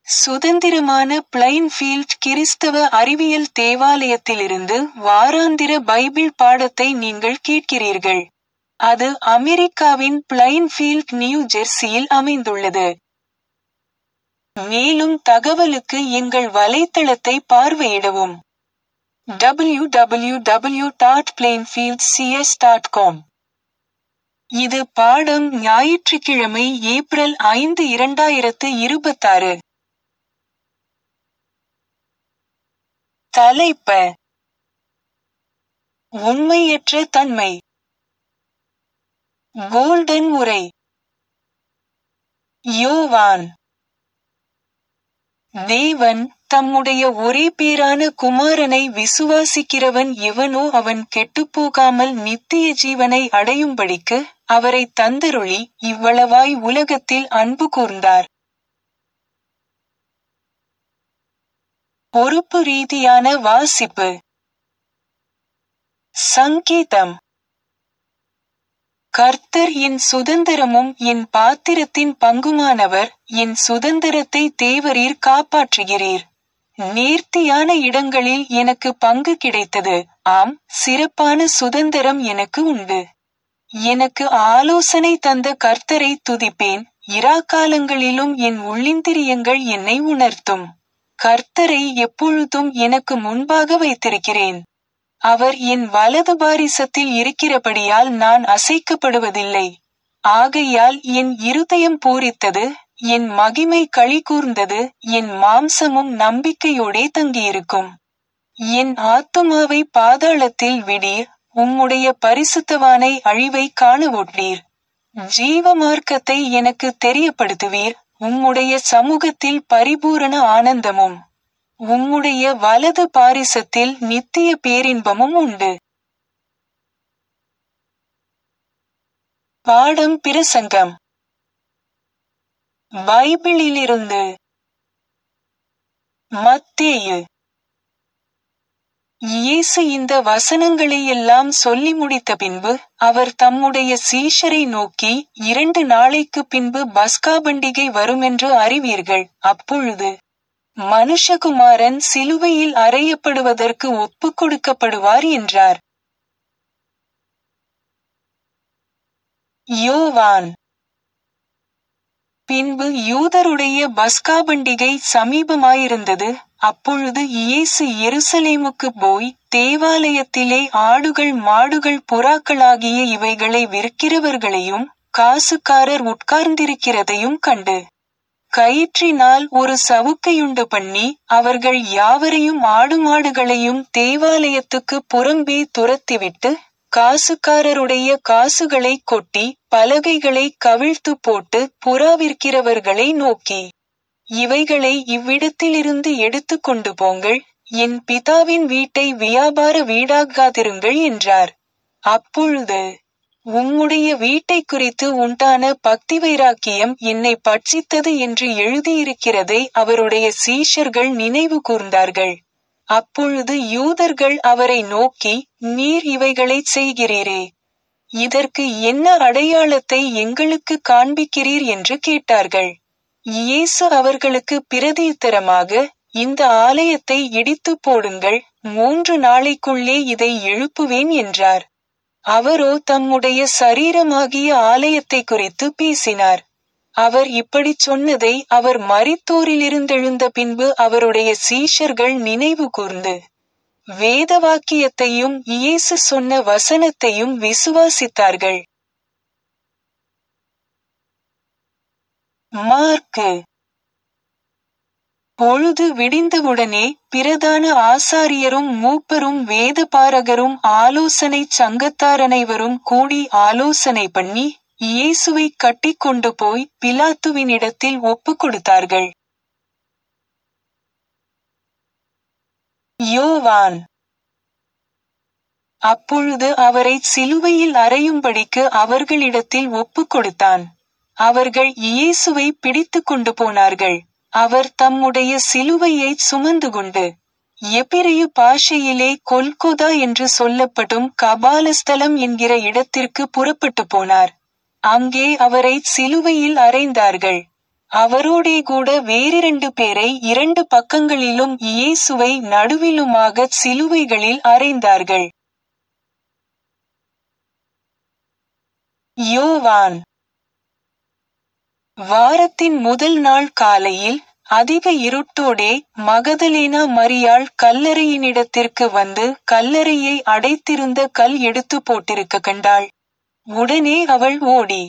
சுதந்திரமான பிளைன்ஃபீல்ட் கிறிஸ்தவ அறிவியல் தேவாலயத்திலிருந்து வாராந்திர பைபிள் பாடத்தை நீங்கள் கேட்கிறீர்கள். அது அமெரிக்காவின் பிளைன்ஃபீல்ட் நியூ ஜெர்சியில் அமைந்துள்ளது. மேலும் தகவலுக்கு எங்கள் வலைத்தளத்தை பார்வையிடவும். www.plainfieldcs.com இது பாடம் ஞாயிற்றுக்கிழமை ஏப்ரல் ஐந்து இரண்டாயிரத்து இருபத்தாறு. தலைப்ப உண்மையற்ற தன்மை கோல்டன் உரை யோவான் தேவன் தம்முடைய ஒரே பேரான குமாரனை விசுவாசிக்கிறவன் எவனோ அவன் கெட்டுப்போகாமல் நித்திய ஜீவனை அடையும்படிக்கு அவரை தந்தருளி இவ்வளவாய் உலகத்தில் அன்பு கூர்ந்தார். பொறுப்பு ரீதியான வாசிப்பு சங்கீதம் கர்த்தர் என் சுதந்திரமும் என் பாத்திரத்தின் பங்குமானவர் என் சுதந்திரத்தை தேவரீர் காப்பாற்றுகிறீர். நேர்த்தியான இடங்களில் எனக்கு பங்கு கிடைத்தது ஆம் சிறப்பான சுதந்திரம் எனக்கு உண்டு. எனக்கு ஆலோசனை தந்த கர்த்தரை துதிப்பேன் இராக்காலங்களிலும் என் உள்ளிந்திரியங்கள் என்னை உணர்த்தும். கர்த்தரை எப்பொழுதும் எனக்கு முன்பாக வைத்திருக்கிறேன். அவர் என் வலது பாரிசத்தில் இருக்கிறபடியால் நான் அசைக்கப்படுவதில்லை. ஆகையால் என் இருதயம் பூரித்தது என் மகிமை களிகூர்ந்தது என் மாம்சமும் நம்பிக்கையோடே தங்கியிருக்கும். என் ஆத்துமாவை பாதாளத்தில் விடீர் உம்முடைய பரிசுத்தவானை அழிவை காணவொட்டீர். ஜீவ மார்க்கத்தை எனக்கு தெரியப்படுத்துவீர் உம்முடைய சமூகத்தில் பரிபூரண ஆனந்தமும். உம்முடைய வலது பாரிசத்தில் நித்திய பேரின்பமும் உண்டு. பாடம் பிரசங்கம் பைபிளிலிருந்து மத்தேயு இயேசு இந்த வசனங்களையெல்லாம் சொல்லி முடித்த பின்பு அவர் தம்முடைய சீஷரை நோக்கி இரண்டு நாளைக்கு பின்பு பஸ்கா பண்டிகை வருமென்று அறிவீர்கள் அப்பொழுது மனுஷகுமாரன் சிலுவையில் அறையப்படுவதற்கு ஒப்புக் கொடுக்கப்படுவார் என்றார். யோவான் பின்பு யூதருடைய பஸ்கா பண்டிகை சமீபமாயிருந்தது அப்பொழுது இயேசு எருசலேமுக்கு போய் தேவாலயத்திலே ஆடுகள் மாடுகள் புறாக்களாகிய இவைகளை விற்கிறவர்களையும் காசுக்காரர் உட்கார்ந்திருக்கிறதையும் கண்டு கயிற்றினால் ஒரு சவுக்கையுண்டு பண்ணி அவர்கள் யாவரையும் ஆடு மாடுகளையும் தேவாலயத்துக்கு புறம்பே துரத்திவிட்டு காசுக்காரருடைய காசுகளை கொட்டி பலகைகளை கவிழ்த்து போட்டு புறா விற்கிறவர்களை நோக்கி இவைகளை இவ்விடத்திலிருந்து எடுத்து கொண்டு போங்கள் என் பிதாவின் வீட்டை வியாபார வீடாக்காதிருங்கள் என்றார் அப்பொழுது உம்முடைய வீட்டை குறித்து உண்டான பக்தி வைராக்கியம் என்னை பட்சித்தது என்று எழுதியிருக்கிறதை அவருடைய சீஷர்கள் நினைவு கூர்ந்தார்கள் அப்பொழுது யூதர்கள் அவரை நோக்கி நீர் இவைகளைச் செய்கிறீரே இதற்கு என்ன அடையாளத்தை எங்களுக்கு காண்பிக்கிறீர் என்று கேட்டார்கள் இயேசு அவர்களுக்கு பிரதியுத்தரமாக இந்த ஆலயத்தை இடித்து போடுங்கள் மூன்று நாளைக்குள்ளே இதை எழுப்புவேன் என்றார் அவரோ தம்முடைய சரீரமாகிய ஆலயத்தை குறித்து பேசினார் அவர் இப்படிச் சொன்னதை அவர் மரித்தோரிலிருந்தெழுந்த பின்பு அவருடைய சீஷர்கள் நினைவு கூர்ந்து வேத வாக்கியத்தையும் இயேசு சொன்ன வசனத்தையும் விசுவாசித்தார்கள் மார்க்கு பொழுது விடிந்தவுடனே பிரதான ஆசாரியரும் மூப்பரும் வேதபாரகரும் ஆலோசனை சங்கத்தாரனைவரும் கூடி ஆலோசனை பண்ணி இயேசுவை கட்டிக் கொண்டு போய் பிலாத்துவினிடத்தில் ஒப்புக் கொடுத்தார்கள் யோவான் அப்பொழுது அவரை சிலுவையில் அறையும்படிக்கு அவர்களிடத்தில் ஒப்புக் கொடுத்தான் அவர்கள் இயேசுவை பிடித்துக் கொண்டு போனார்கள் அவர் தம்முடைய சிலுவையை சுமந்து கொண்டு எபிரையு பாஷையிலே கொல்கொதா என்று சொல்லப்படும் கபாலஸ்தலம் என்கிற இடத்திற்கு புறப்பட்டு போனார் அங்கே அவரை சிலுவையில் அறைந்தார்கள் அவரோடே கூட வேறிரண்டு பேரை இரண்டு பக்கங்களிலும் இயேசுவை நடுவிலுமாகச் சிலுவைகளில் அறைந்தார்கள் யோவான் வாரத்தின் முதல் நாள் காலையில் அதிக இருட்டோடே மகதலேனா மரியாள் கல்லறையினிடத்திற்கு வந்து கல்லறையை அடைத்திருந்த கல் எடுத்து போட்டிருக்க கண்டாள் உடனே அவள் ஓடி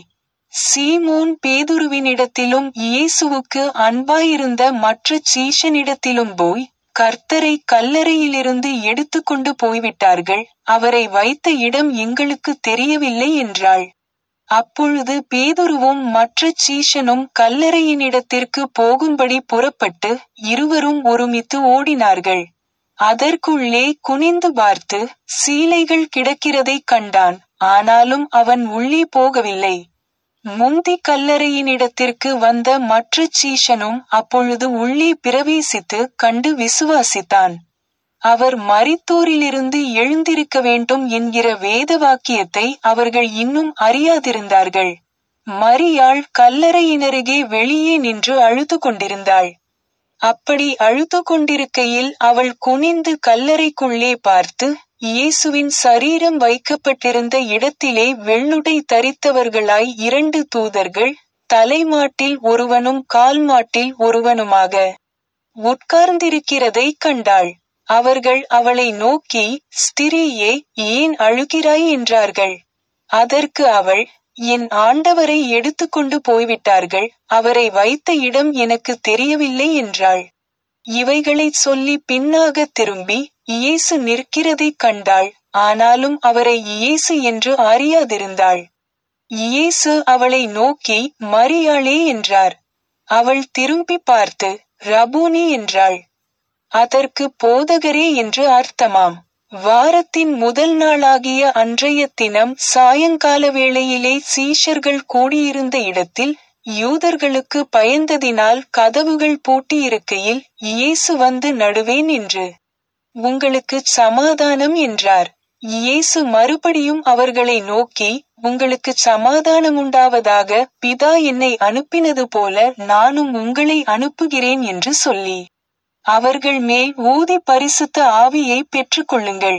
சீமோன் பேதுருவினிடத்திலும் இயேசுவுக்கு அன்பாயிருந்த மற்ற சீஷனிடத்திலும் போய் கர்த்தரை கல்லறையிலிருந்து எடுத்துக்கொண்டு போய்விட்டார்கள் அவரை வைத்த இடம் எங்களுக்கு தெரியவில்லை என்றாள் அப்பொழுது பேதுருவும் மற்ற சீஷனும் கல்லறையினிடத்திற்கு போகும்படி புறப்பட்டு இருவரும் ஒருமித்து ஓடினார்கள் அதற்குள்ளே குனிந்து பார்த்து சீலைகள் கிடக்கிறதைக் கண்டான் ஆனாலும் அவன் உள்ளே போகவில்லை முந்தி கல்லறையினிடத்திற்கு வந்த மற்ற சீஷனும் அப்பொழுது உள்ளே பிரவேசித்து கண்டு விசுவாசித்தான் அவர் மரித்தோரிலிருந்து எழுந்திருக்க வேண்டும் என்கிற வேத வாக்கியத்தை அவர்கள் இன்னும் அறியாதிருந்தார்கள் மரியாள் கல்லறையினருகே வெளியே நின்று அழுது கொண்டிருந்தாள் அப்படி அழுது கொண்டிருக்கையில் அவள் குனிந்து கல்லறைக்குள்ளே பார்த்து இயேசுவின் சரீரம் வைக்கப்பட்டிருந்த இடத்திலே வெள்ளுடை தரித்தவர்களாய் இரண்டு தூதர்கள் தலைமாட்டில் ஒருவனும் கால்மாட்டில் ஒருவனுமாக உட்கார்ந்திருக்கிறதை கண்டாள் அவர்கள் அவளை நோக்கி ஸ்திரீயே ஏன் அழுகிறாய் என்றார்கள் அதற்கு அவள் என் ஆண்டவரை எடுத்துக்கொண்டு போய்விட்டார்கள் அவரை வைத்த இடம் எனக்கு தெரியவில்லை என்றாள் இவைகளைச் சொல்லி பின்னாக திரும்பி இயேசு நிற்கிறதைக் கண்டாள் ஆனாலும் அவரை இயேசு என்று அறியாதிருந்தாள் இயேசு அவளை நோக்கி மரியாளே என்றார் அவள் திரும்பி பார்த்து ரபூனி என்றாள் அதற்கு போதகரே என்று அர்த்தமாம் வாரத்தின் முதல் நாளாகிய அன்றைய தினம் சாயங்கால வேளையிலே சீஷர்கள் கூடியிருந்த இடத்தில் யூதர்களுக்கு பயந்ததினால் கதவுகள் பூட்டியிருக்கையில் இயேசு வந்து நடுவே நின்று உங்களுக்கு சமாதானம் என்றார் இயேசு மறுபடியும் அவர்களை நோக்கி உங்களுக்கு சமாதானம் உண்டாவதாக பிதா என்னை அனுப்பினது போல நானும் உங்களை அனுப்புகிறேன் என்று சொல்லி அவர்கள் மேல் ஊதி பரிசுத்த ஆவியை பெற்றுக்கொள்ளுங்கள்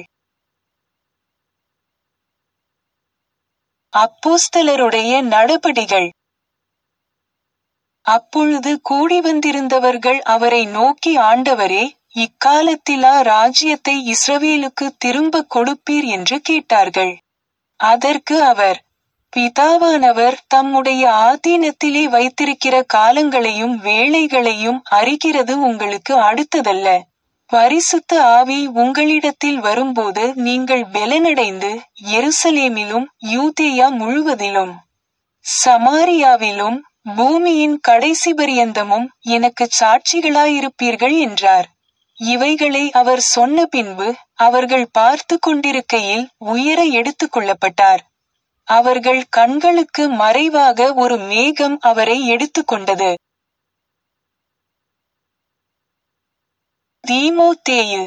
அப்போஸ்தலருடைய நடபடிகள் அப்பொழுது கூடி வந்திருந்தவர்கள் அவரை நோக்கி ஆண்டவரே இக்காலத்திலா ராஜ்யத்தை இஸ்ரவேலுக்கு திரும்ப கொடுப்பீர் என்று கேட்டார்கள் அதற்கு அவர் பிதாவானவர் தம்முடைய ஆதீனத்திலே வைத்திருக்கிற காலங்களையும் வேளைகளையும் அறிகிறது உங்களுக்கு அடுத்ததல்ல பரிசுத்த ஆவி உங்களிடத்தில் வரும்போது நீங்கள் பெலனடைந்து எருசலேமிலும் யூதேயா முழுவதிலும் சமாரியாவிலும் பூமியின் கடைசி பரியந்தமும் எனக்கு சாட்சிகளாயிருப்பீர்கள் என்றார் இவைகளை அவர் சொன்ன பின்பு அவர்கள் பார்த்து கொண்டிருக்கையில் உயர எடுத்துக் கொள்ளப்பட்டார் அவர்கள் கண்களுக்கு மறைவாக ஒரு மேகம் அவரை எடுத்துக்கொண்டது தீமோத்தேயு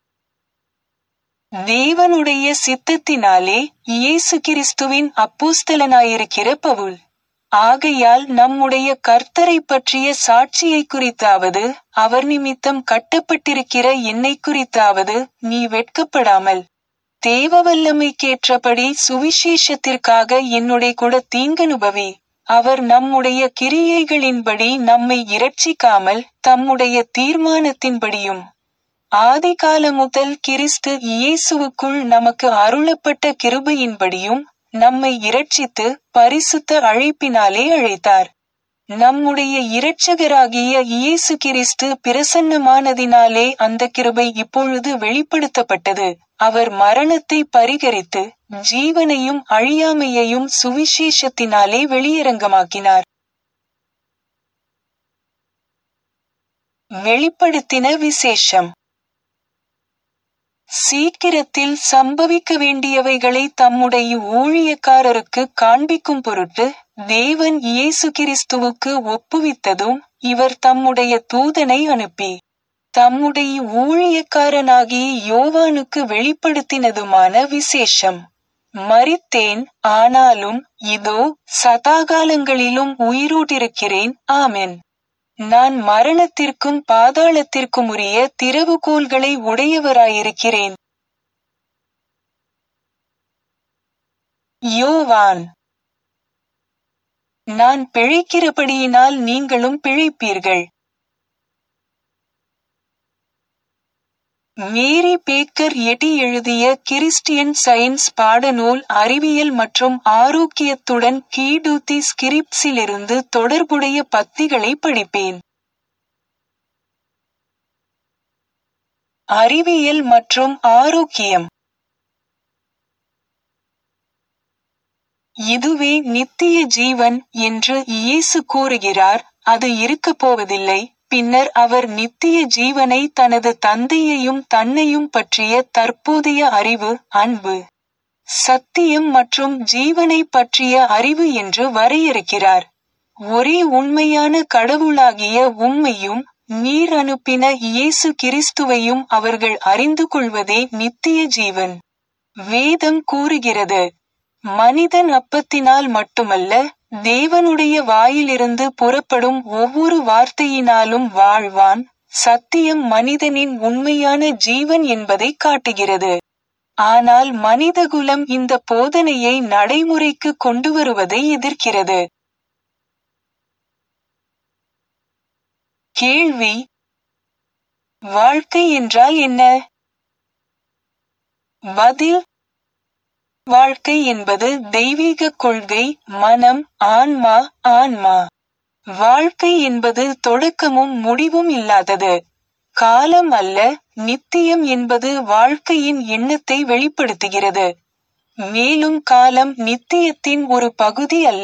தேவனுடைய சித்தத்தினாலே இயேசு கிறிஸ்துவின் அப்போஸ்தலனாயிருக்கிற பவுல் ஆகையால் நம்முடைய கர்த்தரை பற்றிய சாட்சியை குறித்தாவது அவர் நிமித்தம் கட்டப்பட்டிருக்கிற என்னை குறித்தாவது நீ வெட்கப்படாமல் தேவ வல்லமைக்கேற்றபடி சுவிசேஷத்திற்காக என்னுடைய கூட தீங்கனுபவி அவர் நம்முடைய கிரியைகளின்படி நம்மை இரட்சிக்காமல் தம்முடைய தீர்மானத்தின்படியும் ஆதிகால முதல் கிறிஸ்து இயேசுவுக்குள் நமக்கு அருளப்பட்ட கிருபையின்படியும் நம்மை இரட்சித்து பரிசுத்த அழைப்பினாலே அழைத்தார் நம்முடைய இரட்சகராகிய இயேசு கிறிஸ்து பிரசன்னமானதினாலே அந்த கிருபை இப்பொழுது வெளிப்படுத்தப்பட்டது அவர் மரணத்தை பரிகரித்து ஜீவனையும் அழியாமையையும் சுவிசேஷத்தினாலே வெளியரங்கமாக்கினார் வெளிப்படுத்தின விசேஷம் சீக்கிரத்தில் சம்பவிக்க வேண்டியவைகளை தம்முடைய ஊழியக்காரருக்கு காண்பிக்கும் பொருட்டு தேவன் இயேசு கிறிஸ்துவுக்கு ஒப்புவித்ததும் இவர் தம்முடைய தூதனை அனுப்பி தம்முடைய ஊழியக்காரனாகிய யோவானுக்கு வெளிப்படுத்தினதுமான விசேஷம் மரித்தேன் ஆனாலும் இதோ சதாகாலங்களிலும் உயிரோட்டிருக்கிறேன் ஆமென் நான் மரணத்திற்கும் பாதாளத்திற்கும் உரிய திறவுகோல்களை உடையவராயிருக்கிறேன் யோவான் நான் பிழைக்கிறபடியினால் நீங்களும் பிழைப்பீர்கள் மேரி பேக்கர் எட்டி எழுதிய கிறிஸ்டியன் சயின்ஸ் பாடநூல் அறிவியல் மற்றும் ஆரோக்கியத்துடன் கீடூத்தி ஸ்கிரிப்ட்ஸிலிருந்து தொடர்புடைய பத்திகளை படிப்பேன் அறிவியல் மற்றும் ஆரோக்கியம் இதுவே நித்திய ஜீவன் என்று இயேசு கூறுகிறார் அது இருக்கப் போவதில்லை பின்னர் அவர் நித்திய ஜீவனை தனது தந்தையையும் தன்னையும் பற்றிய தற்போதைய அறிவு அன்பு சத்தியம் மற்றும் ஜீவனை பற்றிய அறிவு என்று வரையறுக்கிறார் ஒரே உண்மையான கடவுளாகிய உம்மையும் நீர் அனுப்பின இயேசு கிறிஸ்துவையும் அவர்கள் அறிந்து கொள்வதே நித்திய ஜீவன் வேதம் கூறுகிறது மனிதன் அப்பத்தினால் மட்டுமல்ல தேவனுடைய வாயிலிருந்து புறப்படும் ஒவ்வொரு வார்த்தையினாலும் வாழ்வான் சத்தியம் மனிதனின் உண்மையான ஜீவன் என்பதை காட்டுகிறது ஆனால் மனிதகுலம் இந்த போதனையை நடைமுறைக்கு கொண்டு வருவதை எதிர்க்கிறது கேள்வி வாழ்க்கை என்றால் என்ன பதில் வாழ்க்கை என்பது தெய்வீக கொள்கை மனம் ஆன்மா ஆன்மா வாழ்க்கை என்பது தொடக்கமும் முடிவும் இல்லாதது காலம் அல்ல நித்தியம் என்பது வாழ்க்கையின் எண்ணத்தை வெளிப்படுத்துகிறது மேலும் காலம் நித்தியத்தின் ஒரு பகுதி அல்ல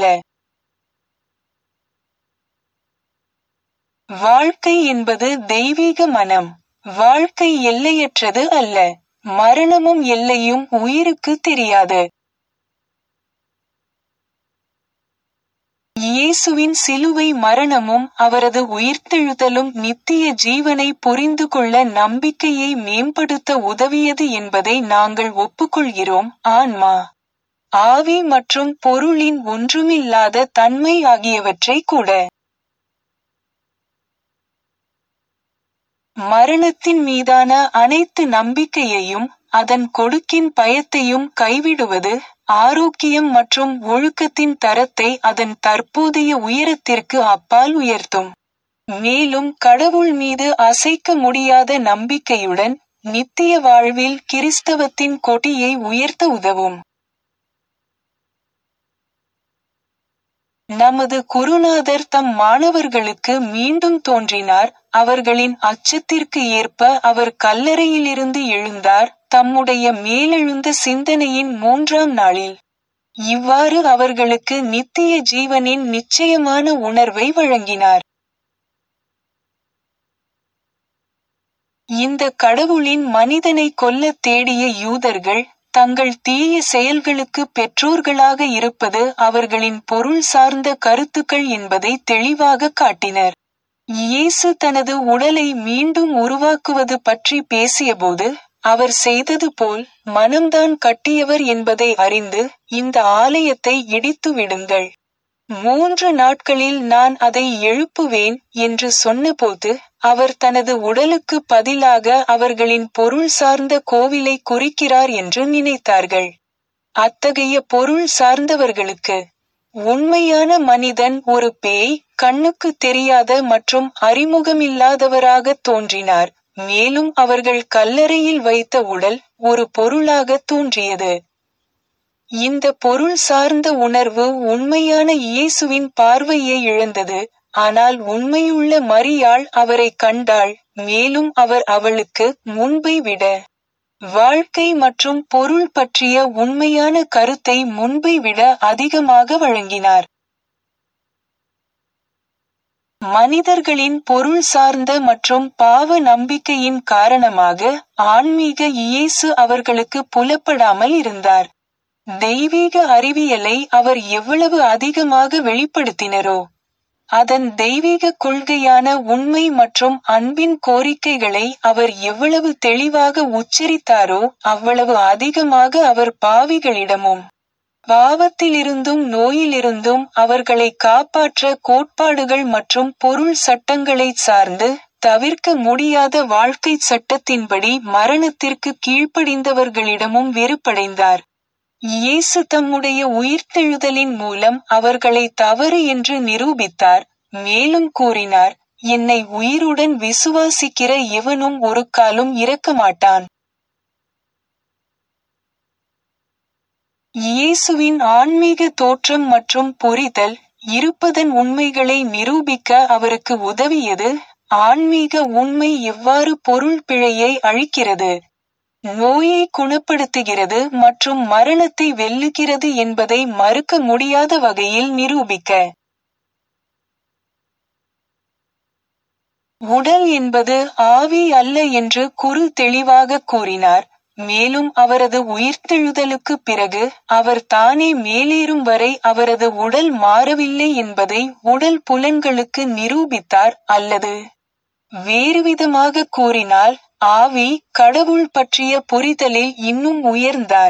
வாழ்க்கை என்பது தெய்வீக மனம் வாழ்க்கை எல்லையற்றது அல்ல மரணமும் எல்லையும் உயிருக்கு தெரியாது இயேசுவின் சிலுவை மரணமும் அவரது உயிர்த்தெழுதலும் நித்திய ஜீவனை புரிந்து கொள்ள நம்பிக்கையை மேம்படுத்த உதவியது என்பதை நாங்கள் ஒப்புக்கொள்கிறோம் ஆன்மா ஆவி மற்றும் பொருளின் ஒன்றுமில்லாத தன்மை ஆகியவற்றை கூட மரணத்தின் மீதான அனைத்து நம்பிக்கையையும் அதன் கொடுக்கின் பயத்தையும் கைவிடுவது ஆரோக்கியம் மற்றும் ஒழுக்கத்தின் தரத்தை அதன் தற்போதைய உயரத்திற்கு அப்பால் உயர்த்தும் மேலும் கடவுள் மீது அசைக்க முடியாத நம்பிக்கையுடன் நித்திய வாழ்வில் கிறிஸ்தவத்தின் கொடியை உயர்த்த உதவும் நமது குருநாதர் தம் மாணவர்களுக்கு மீண்டும் தோன்றினார் அவர்களின் அச்சத்திற்கு ஏற்ப அவர் கல்லறையிலிருந்து எழுந்தார் தம்முடைய மேலெழுந்த சிந்தனையின் மூன்றாம் நாளில் இவ்வாறு அவர்களுக்கு நித்திய ஜீவனின் நிச்சயமான உணர்வை வழங்கினார் இந்த கடவுளின் மனிதனை கொல்ல தேடிய யூதர்கள் தங்கள் தீய செயல்களுக்கு பெற்றோர்களாக இருப்பது அவர்களின் பொருள் சார்ந்த கருத்துக்கள் என்பதை தெளிவாக காட்டினர் இயேசு தனது உடலை மீண்டும் உருவாக்குவது பற்றி பேசியபோது அவர் செய்தது போல் மனம்தான் கட்டியவர் என்பதை அறிந்து இந்த ஆலயத்தை இடித்து விடுங்கள் மூன்று நாட்களில் நான் அதை எழுப்புவேன் என்று சொன்னபோது அவர் தனது உடலுக்கு பதிலாக அவர்களின் பொருள் சார்ந்த கோவிலை குறிக்கிறார் என்று நினைத்தார்கள் அத்தகைய பொருள் சார்ந்தவர்களுக்கு உண்மையான மனிதன் ஒரு பேய் கண்ணுக்கு தெரியாத மற்றும் அறிமுகமில்லாதவராக தோன்றினார் மேலும் அவர்கள் கல்லறையில் வைத்த உடல் ஒரு பொருளாக தோன்றியது இந்த பொருள் சார்ந்த உணர்வு உண்மையான இயேசுவின் பார்வையை இழந்தது ஆனால் உண்மையுள்ள மரியாள் அவரை கண்டாள் மேலும் அவர் அவளுக்கு முன்பை விட வாழ்க்கை மற்றும் பொருள் பற்றிய உண்மையான கருத்தை முன்பை விட அதிகமாக வழங்கினார் மனிதர்களின் பொருள் சார்ந்த மற்றும் பாவ நம்பிக்கையின் காரணமாக ஆன்மீக இயேசு அவர்களுக்கு புலப்படாமல் இருந்தார் தெய்வீக அறிவியலை அவர் எவ்வளவு அதிகமாக வெளிப்படுத்தினரோ அதன் தெய்வீக கொள்கையான உண்மை மற்றும் அன்பின் கோரிக்கைகளை அவர் எவ்வளவு தெளிவாக உச்சரித்தாரோ அவ்வளவு அதிகமாக அவர் பாவிகளிடமும் பாவத்திலிருந்தும் நோயிலிருந்தும் அவர்களை காப்பாற்ற கோட்பாடுகள் மற்றும் பொருள் சட்டங்களைச் சார்ந்து தவிர்க்க முடியாத வாழ்க்கை சட்டத்தின்படி மரணத்திற்கு கீழ்ப்படிந்தவர்களிடமும் வெறுப்படைந்தார் இயேசு தம்முடைய உயிர்த்தெழுதலின் மூலம் அவர்களை தவறு என்று நிரூபித்தார் மேலும் கூறினார் என்னை உயிருடன் விசுவாசிக்கிற எவனும் ஒரு காலும் இறக்க மாட்டான் இயேசுவின் ஆன்மீக தோற்றம் மற்றும் புரிதல் இருப்பதன் உண்மைகளை நிரூபிக்க அவருக்கு உதவியது ஆன்மீக உண்மை எவ்வாறு பொருள் பிழையை அழிக்கிறது நோயை குணப்படுத்துகிறது மற்றும் மரணத்தை வெல்லுகிறது என்பதை மறுக்க முடியாத வகையில் நிரூபிக்க உடல் என்பது ஆவி அல்ல என்று குரு தெளிவாக கூறினார் மேலும் அவரது உயிர்த்தெழுதலுக்கு பிறகு அவர் தானே மேலேறும் வரை அவரது உடல் மாறவில்லை என்பதை உடல் புலன்களுக்கு நிரூபித்தார் அல்லது வேறுவிதமாக கூறினால் ஆவி கடவுள் பற்றிய புரிதலில் இன்னும் உயர்ந்தார்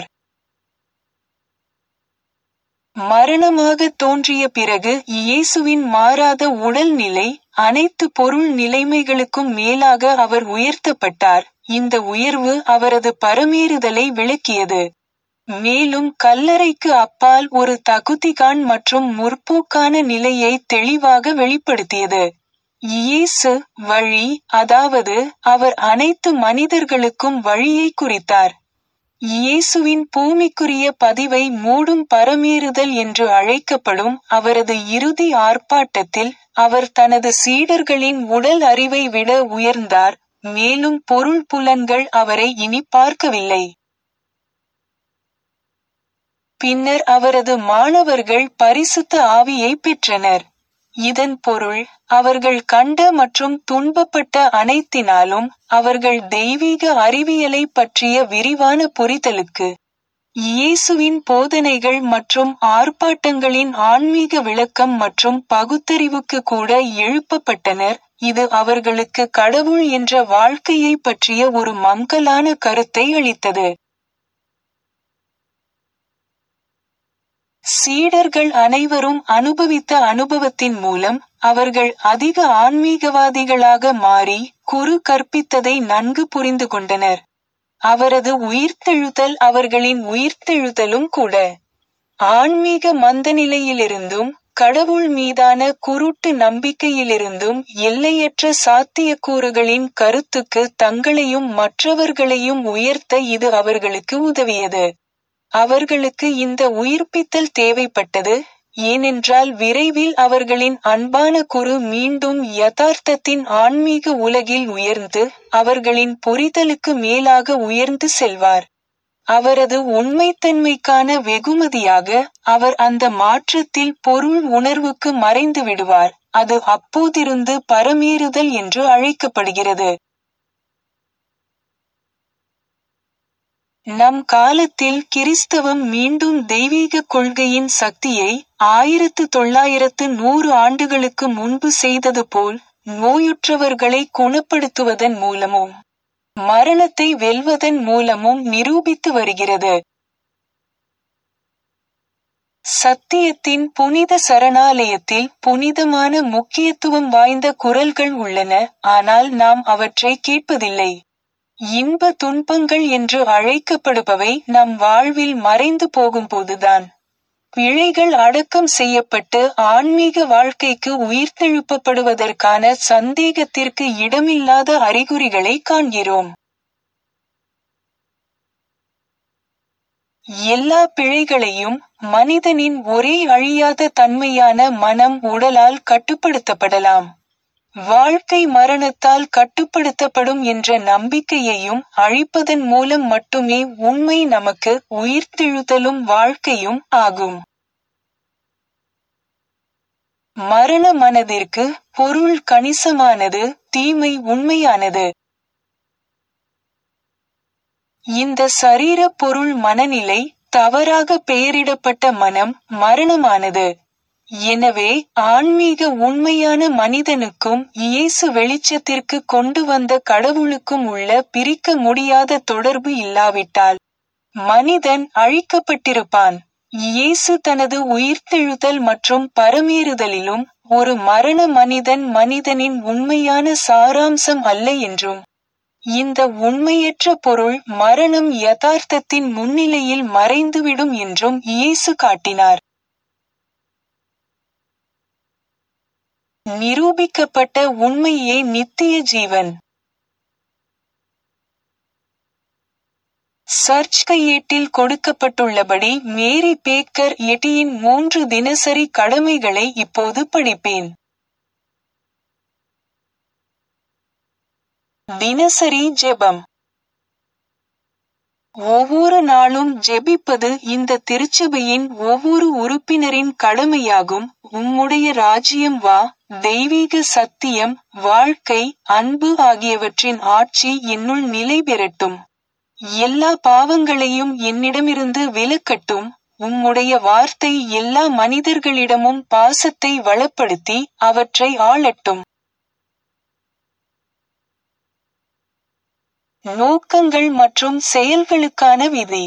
மரணமாக தோன்றிய பிறகு இயேசுவின் மாறாத உடல் நிலை அனைத்து பொருள் நிலைமைகளுக்கும் மேலாக அவர் உயர்த்தப்பட்டார் இந்த உயர்வு அவரது பரமேறுதலை விளக்கியது மேலும் கல்லறைக்கு அப்பால் ஒரு தகுதிகான் மற்றும் முற்போக்கான நிலையை தெளிவாக வெளிப்படுத்தியது இயேசு வழி அதாவது அவர் அனைத்து மனிதர்களுக்கும் வழியை குறித்தார் இயேசுவின் பூமிக்குரிய பதிவை மூடும் பரமேறுதல் என்று அழைக்கப்படும் அவரது இறுதி ஆர்ப்பாட்டத்தில் அவர் தனது சீடர்களின் உடல் அறிவை விட உயர்ந்தார் மேலும் பொருள் புலன்கள் அவரை இனி பார்க்கவில்லை பின்னர் அவரது மாணவர்கள் பரிசுத்த ஆவியை பெற்றனர் இதன் பொருள் அவர்கள் கண்ட மற்றும் துன்பப்பட்ட அனைத்தினாலும் அவர்கள் தெய்வீக அறிவியலை பற்றிய விரிவான புரிதலுக்கு இயேசுவின் போதனைகள் மற்றும் ஆர்ப்பாட்டங்களின் ஆன்மீக விளக்கம் மற்றும் பகுத்தறிவுக்கு கூட எழுப்பப்பட்டனர் இது அவர்களுக்கு கடவுள் என்ற வாழ்க்கையை பற்றிய ஒரு மங்கலான கருத்தை அளித்தது சீடர்கள் அனைவரும் அனுபவித்த அனுபவத்தின் மூலம் அவர்கள் அதிக ஆன்மீகவாதிகளாக மாறி குரு கற்பித்ததை நன்கு புரிந்து கொண்டனர் அவரது உயிர்த்தெழுதல் அவர்களின் உயிர்த்தெழுதலும் கூட ஆன்மீக மந்தநிலையிலிருந்தும் கடவுள் மீதான குருட்டு நம்பிக்கையிலிருந்தும் எல்லையற்ற சாத்தியக்கூறுகளின் கருத்துக்கு தங்களையும் மற்றவர்களையும் உயர்த்த இது அவர்களுக்கு உதவியது அவர்களுக்கு இந்த உயிர்ப்பித்தல் தேவைப்பட்டது ஏனென்றால் விரைவில் அவர்களின் அன்பான குரு மீண்டும் யதார்த்தத்தின் ஆன்மீக உலகில் உயர்ந்து அவர்களின் புரிதலுக்கு மேலாக உயர்ந்து செல்வார் அவரது உண்மைத்தன்மைக்கான வெகுமதியாக அவர் அந்த மாற்றத்தில் பொருள் உணர்வுக்கு மறைந்து விடுவார் அது அப்போதிருந்து பரமேறுதல் என்று அழைக்கப்படுகிறது நம் காலத்தில் கிறிஸ்தவம் மீண்டும் தெய்வீக கொள்கையின் சக்தியை ஆயிரத்து தொள்ளாயிரத்து நூறு ஆண்டுகளுக்கு முன்பு செய்தது போல் நோயுற்றவர்களை குணப்படுத்துவதன் மூலமும் மரணத்தை வெல்வதன் மூலமும் நிரூபித்து வருகிறது சத்தியத்தின் புனித சரணாலயத்தில் புனிதமான முக்கியத்துவம் வாய்ந்த குரல்கள் உள்ளன ஆனால் நாம் அவற்றை கேட்பதில்லை இன்ப துன்பங்கள் என்று அழைக்கப்படுபவை நம் வாழ்வில் மறைந்து போகும்போதுதான் பிழைகள் அடக்கம் செய்யப்பட்டு ஆன்மீக வாழ்க்கைக்கு உயிர்த்தெழுப்பப்படுவதற்கான சந்தேகத்திற்கு இடமில்லாத அறிகுறிகளை காண்கிறோம் எல்லா பிழைகளையும் மனிதனின் ஒரே அழியாத தன்மையான மனம் உடலால் கட்டுப்படுத்தப்படலாம் வாழ்க்கை மரணத்தால் கட்டுப்படுத்தப்படும் என்ற நம்பிக்கையையும் அழிப்பதன் மூலம் மட்டுமே உண்மை நமக்கு உயிர்த்தெழுதலும் வாழ்க்கையும் ஆகும் மரண மனதிற்கு பொருள் கணிசமானது தீமை உண்மையானது இந்த சரீர பொருள் மனநிலை தவறாக பெயரிடப்பட்ட மனம் மரணமானது எனவே ஆன்மீக உண்மையான மனிதனுக்கும் இயேசு வெளிச்சத்திற்கு கொண்டு வந்த கடவுளுக்கும் உள்ள பிரிக்க முடியாத தொடர்பு இல்லாவிட்டால் மனிதன் அழிக்கப்பட்டிருப்பான் இயேசு தனது உயிர்த்தெழுதல் மற்றும் பரமேறுதலிலும் ஒரு மரண மனிதன் மனிதனின் உண்மையான சாராம்சம் அல்ல என்றும் இந்த உண்மையற்ற பொருள் மரணம் யதார்த்தத்தின் முன்னிலையில் மறைந்துவிடும் என்றும் இயேசு காட்டினார் நிரூபிக்கப்பட்ட உண்மையே நித்திய ஜீவன் சர்ச் கையேட்டில் கொடுக்கப்பட்டுள்ளபடி மேரி பேக்கர் எட்டியின் மூன்று தினசரி கடமைகளை இப்போது படிப்பேன் தினசரி ஜெபம் ஒவ்வொரு நாளும் ஜெபிப்பது இந்த திருச்சபையின் ஒவ்வொரு உறுப்பினரின் கடமையாகும் உம்முடைய ராஜ்யம் வா தெய்வீக சத்தியம் வாழ்க்கை அன்பு ஆகியவற்றின் ஆட்சி என்னுள் நிலை பெறட்டும் எல்லா பாவங்களையும் என்னிடமிருந்து விலக்கட்டும் உம்முடைய வார்த்தை எல்லா மனிதர்களிடமும் பாசத்தை வளப்படுத்தி அவற்றை ஆளட்டும் நோக்கங்கள் மற்றும் செயல்களுக்கான விதி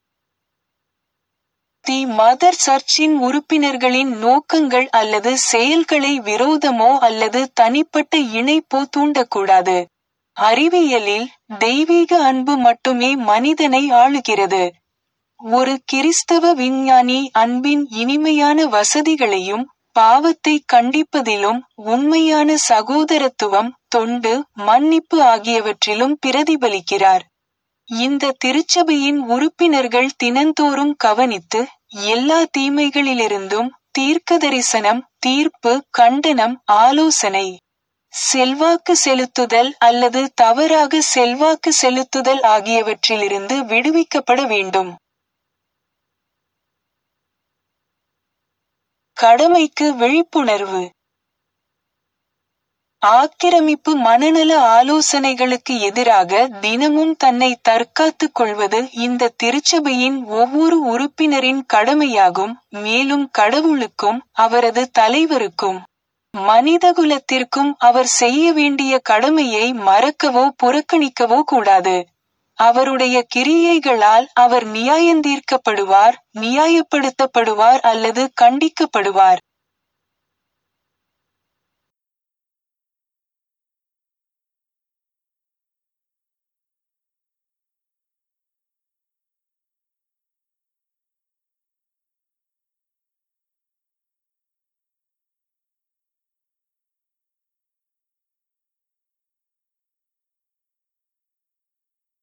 தி மதர் சர்ச்சின் உறுப்பினர்களின் நோக்கங்கள் அல்லது செயல்களை விரோதமோ அல்லது தனிப்பட்ட இணைப்போ தூண்டக்கூடாது அறிவியலில் தெய்வீக அன்பு மட்டுமே மனிதனை ஆளுகிறது ஒரு கிறிஸ்தவ விஞ்ஞானி அன்பின் இனிமையான வசதிகளையும் பாவத்தை கண்டிப்பதிலும் உண்மையான சகோதரத்துவம் தொண்டு மன்னிப்பு ஆகியவற்றிலும் பிரதிபலிக்கிறார் இந்த திருச்சபையின் உறுப்பினர்கள் தினந்தோறும் கவனித்து எல்லா தீமைகளிலிருந்தும் தீர்க்கதரிசனம் தீர்ப்பு கண்டனம் ஆலோசனை செல்வாக்கு செலுத்துதல் அல்லது தவறாக செல்வாக்கு செலுத்துதல் ஆகியவற்றிலிருந்து விடுவிக்கப்பட வேண்டும் கடமைக்கு விழிப்புணர்வு ஆக்கிரமிப்பு மனநல ஆலோசனைகளுக்கு எதிராக தினமும் தன்னை தற்காத்துக் கொள்வது இந்த திருச்சபையின் ஒவ்வொரு உறுப்பினரின் கடமையாகும் மேலும் கடவுளுக்கும் அவரது தலைவருக்கும் மனிதகுலத்திற்கும் அவர் செய்ய வேண்டிய கடமையை மறக்கவோ புறக்கணிக்கவோ கூடாது அவருடைய கிரியைகளால் அவர் நியாயந்தீர்க்கப்படுவார் நியாயப்படுத்தப்படுவார் அல்லது கண்டிக்கப்படுவார்